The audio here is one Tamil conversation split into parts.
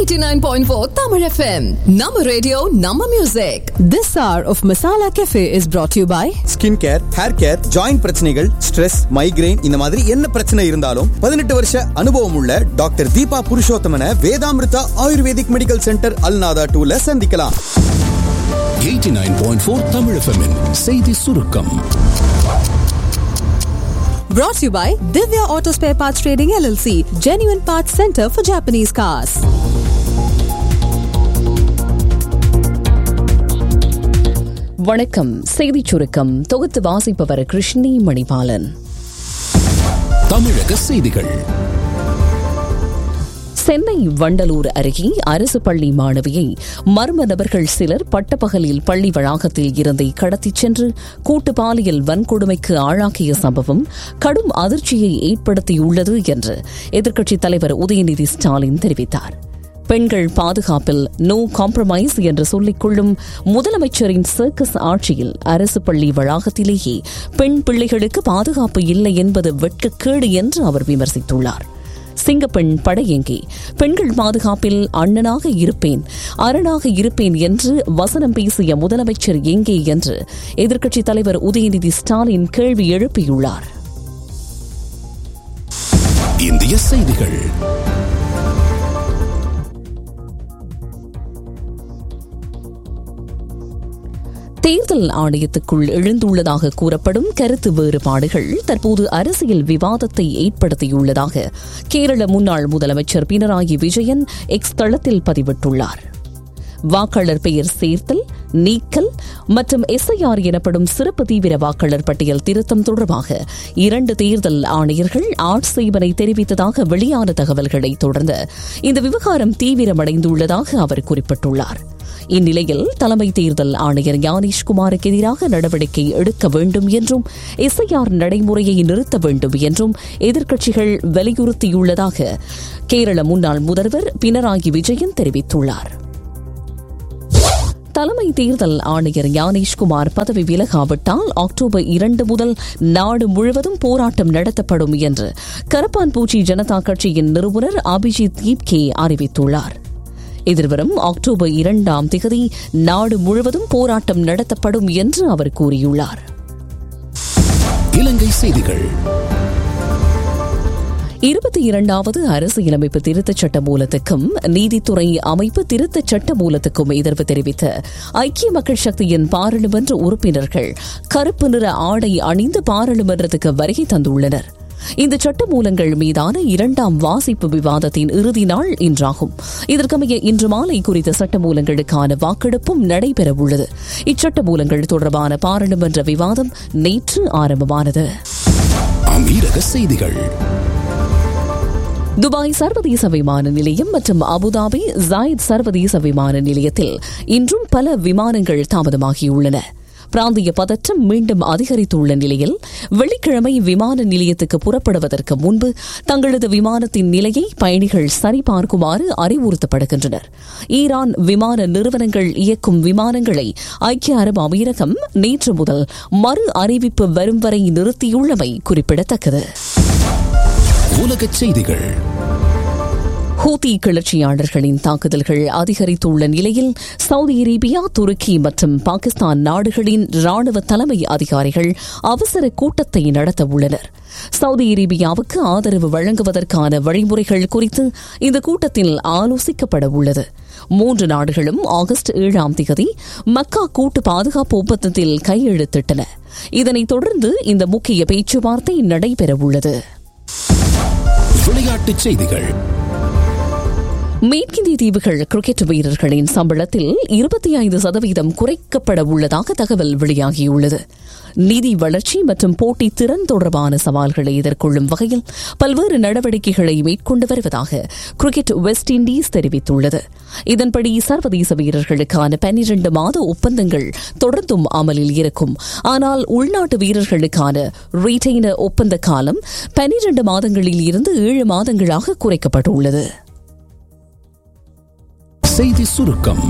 89.4 Tamil FM. Nama radio, Nama music. This hour of Masala Cafe is brought to you by skin care hair care joint பிரச்சனைகள் ஸ்ட்ரெஸ் மைக்ரைன் இந்த மாதிரி என்ன பிரச்சனை இருந்தாலும் பதினெட்டு வருஷ அனுபவம் உள்ள doctor Deepa Purushothaman Vedamrutha ayurvedic medical centre Al Nahda டூல சந்திக்கலாம் 89.4 Tamil FM -இன் செய்தி சுருக்கம் brought to you by Divya Auto Spare Parts Trading LLC, Genuine Parts Center for Japanese cars. வணக்கம் செய்திச் சுருக்கம் தொகுத்து வாசிப்பவர் கிருஷ்ணி மணிபாலன் தமிழக செய்திகள் சென்னை வண்டலூர் அருகே அரசு பள்ளி மாணவியை மர்ம நபர்கள் சிலர் பட்டப்பகலில் பள்ளி வளாகத்தில் இருந்தே கடத்திச் சென்று கூட்டு பாலியல் வன்கொடுமைக்கு ஆளாக்கிய சம்பவம் கடும் அதிர்ச்சியை ஏற்படுத்தியுள்ளது என்று எதிர்க்கட்சித் தலைவர் உதயநிதி ஸ்டாலின் தெரிவித்தார் பெண்கள் பாதுகாப்பில் நோ காம்ப்ரமைஸ் என்று சொல்லிக் கொள்ளும் முதலமைச்சரின் சர்க்கஸ் ஆட்சியில் அரசு பள்ளி வளாகத்திலேயே பெண் பிள்ளைகளுக்கு பாதுகாப்பு இல்லை என்பது வெட்கக்கேடு என்று அவர் விமர்சித்துள்ளார் சிங்கப்பெண் படையெங்கே பெண்கள் பாதுகாப்பில் அண்ணனாக இருப்பேன் அரணாக இருப்பேன் என்று வசனம் பேசிய முதலமைச்சர் எங்கே என்று எதிர்க்கட்சித் தலைவர் உதயநிதி ஸ்டாலின் கேள்வி எழுப்பியுள்ளார் இந்திய செய்திகள் தேர்தல் ஆணையத்துக்குள் எழுந்துள்ளதாக கூறப்படும் கருத்து வேறுபாடுகள் தற்போது அரசியல் விவாதத்தை ஏற்படுத்தியுள்ளதாக கேரள முன்னாள் முதலமைச்சர் பினராயி விஜயன் எக்ஸ் தளத்தில் பதிவிட்டுள்ளார் வாக்காளர் பெயர் சேர்த்தல் நீக்கல் மற்றும் எஸ்ஐஆர் எனப்படும் சிறப்பு தீவிர வாக்காளர் பட்டியல் திருத்தம் தொடர்பாக இரண்டு தேர்தல் ஆணையர்கள் ஆட்சேபனை தெரிவித்ததாக வெளியான தகவல்களை தொடர்ந்து இந்த விவகாரம் தீவிரமடைந்துள்ளதாக அவர் குறிப்பிட்டுள்ளார் இந்நிலையில் தலைமை தேர்தல் ஆணையர் ஞானேஷ்குமாருக்கு எதிராக நடவடிக்கை எடுக்க வேண்டும் என்றும் எஸ்ஐஆர் நடைமுறையை நிறுத்த வேண்டும் என்றும் எதிர்க்கட்சிகள் வலியுறுத்தியுள்ளதாக கேரள முன்னாள் முதல்வர் பினராயி விஜயன் தெரிவித்துள்ளார் தலைமை தேர்தல் ஆணையர் ஞானேஷ்குமார் பதவி விலகாவிட்டால் அக்டோபர் இரண்டு முதல் நாடு முழுவதும் போராட்டம் நடத்தப்படும் என்று கரப்பான்பூச்சி ஜனதா கட்சியின் நிறுவனர் அபிஜித் தீப்கே அறிவித்துள்ளார் எதிர்வரும் அக்டோபர் இரண்டாம் திகதி நாடு முழுவதும் போராட்டம் நடத்தப்படும் என்று அவர் கூறியுள்ளார் இலங்கை செய்திகள் இருபத்தி இரண்டாவது அரசியலமைப்பு திருத்தச் சட்ட மூலத்துக்கும் நீதித்துறை அமைப்பு திருத்தச் சட்ட மூலத்துக்கும் எதிர்ப்பு தெரிவித்த ஐக்கிய மக்கள் சக்தியின் பாராளுமன்ற உறுப்பினர்கள் கருப்பு நிற ஆடை அணிந்து பாராளுமன்றத்துக்கு வருகை தந்துள்ளனர் இந்த சட்ட மூலங்கள் மீதான இரண்டாம் வாசிப்பு விவாதத்தின் இறுதி நாள் இன்றாகும் இதற்கமைய இன்று மாலை குறித்த சட்ட மூலங்களுக்கான வாக்கெடுப்பும் நடைபெறவுள்ளது இச்சட்ட மூலங்கள் தொடர்பான பாராளுமன்ற விவாதம் நேற்று ஆரம்பமானது அமீரக செய்திகள் துபாய் சர்வதேச விமான நிலையம் மற்றும் அபுதாபி ஜாயித் சர்வதேச விமான நிலையத்தில் இன்றும் பல விமானங்கள் தாமதமாகியுள்ளன பிராந்திய பதற்றம் மீண்டும் அதிகரித்துள்ள நிலையில் வெள்ளிக்கிழமை விமான நிலையத்துக்கு புறப்படுவதற்கு முன்பு தங்களது விமானத்தின் நிலையை பயணிகள் சரிபார்க்குமாறு அறிவுறுத்தப்படுகின்றனர் ஈரான் விமான நிறுவனங்கள் இயக்கும் விமானங்களை ஐக்கிய அரபு அமீரகம் நேற்று முதல் மறு அறிவிப்பு வரும் வரை நிறுத்தியுள்ளமை குறிப்பிடத்தக்கது உலகச் செய்திகள் ஹூதி கிளர்ச்சியாளர்களின் தாக்குதல்கள் அதிகரித்துள்ள நிலையில் சவுதி அரேபியா துருக்கி மற்றும் பாகிஸ்தான் நாடுகளின் ராணுவ தலைமை அதிகாரிகள் அவசர கூட்டத்தை நடத்த உள்ளனர் சவுதி அரேபியாவுக்கு ஆதரவு வழங்குவதற்கான வழிமுறைகள் குறித்து இந்த கூட்டத்தில் ஆலோசிக்கப்பட உள்ளது மூன்று நாடுகளும் ஆகஸ்ட் ஏழாம் தேதி மக்கா கூட்டு பாதுகாப்பு ஒப்பந்தத்தில் கையெழுத்திட்டன இதனைத் தொடர்ந்து இந்த முக்கிய பேச்சுவார்த்தை நடைபெறவுள்ளது விளையாட்டுச் செய்திகள் மேற்கிந்திய தீவுகள் கிரிக்கெட் வீரர்களின் சம்பளத்தில் இருபத்தி ஐந்து சதவீதம் குறைக்கப்பட உள்ளதாக தகவல் வெளியாகியுள்ளது நிதி வளர்ச்சி மற்றும் போட்டி திறன் தொடர்பான சவால்களை எதிர்கொள்ளும் வகையில் பல்வேறு நடவடிக்கைகளை மேற்கொண்டு வருவதாக கிரிக்கெட் வெஸ்ட் இண்டீஸ் தெரிவித்துள்ளது இதன்படி சர்வதேச வீரர்களுக்கான பன்னிரண்டு மாத ஒப்பந்தங்கள் தொடர்ந்தும் அமலில் இருக்கும் ஆனால் உள்நாட்டு வீரர்களுக்கான ரீடைனர் ஒப்பந்த காலம் பன்னிரண்டு மாதங்களில் இருந்து ஏழு மாதங்களாக குறைக்கப்பட்டுள்ளது செய்தி சுருக்கம்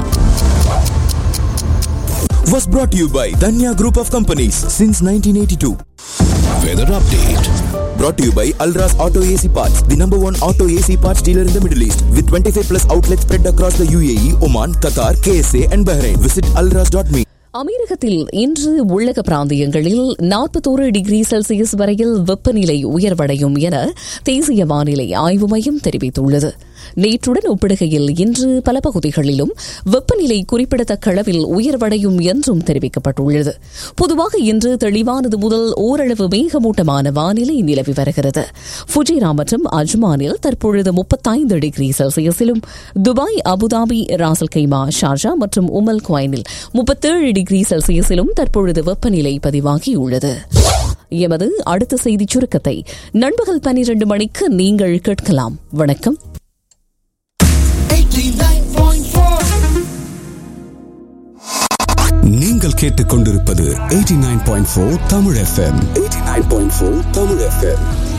Was brought to you by Danya Group of Companies since 1982. Weather update brought to you by Alras Auto AC Parts, the number one auto AC parts dealer in the Middle East, with 25 plus outlets spread across the UAE, Oman, Qatar, KSA, and Bahrain. Visit alras.me. அமீரகத்தில் இன்று உள்ளக பிராந்தியங்களில் நாற்பத்தோரு டிகிரி செல்சியஸ் வரையில் வெப்பநிலை உயர்வடையும் என தேசிய வானிலை ஆய்வு மையம் தெரிவித்துள்ளது நேற்றுடன் ஒப்பிடுகையில் இன்று பல பகுதிகளிலும் வெப்பநிலை குறிப்பிடத்தக்க அளவில் உயர்வடையும் என்றும் தெரிவிக்கப்பட்டுள்ளது பொதுவாக இன்று தெளிவானது முதல் ஓரளவு மேகமூட்டமான வானிலை நிலவி வருகிறது ஃபுஜிரா மற்றும் அஜ்மானில் தற்பொழுது முப்பத்தைந்து டிகிரி செல்சியஸிலும் Dubai Abu Dhabi Ras al Khaimah Sharjah மற்றும் உமல் குவைனில் முப்பத்தேழு டிகிரி செல்சியஸிலும் தற்பொழுது வெப்பநிலை பதிவாகியுள்ளது எமது அடுத்த செய்தி சுருக்கத்தை நண்பகல் பனிரெண்டு மணிக்கு நீங்கள் கேட்கலாம் வணக்கம் நீங்கள் கேட்டுக்கொண்டிருப்பது 89.4 தமிழ் எஃப்எம் 89.4 தமிழ் எஃப்எம்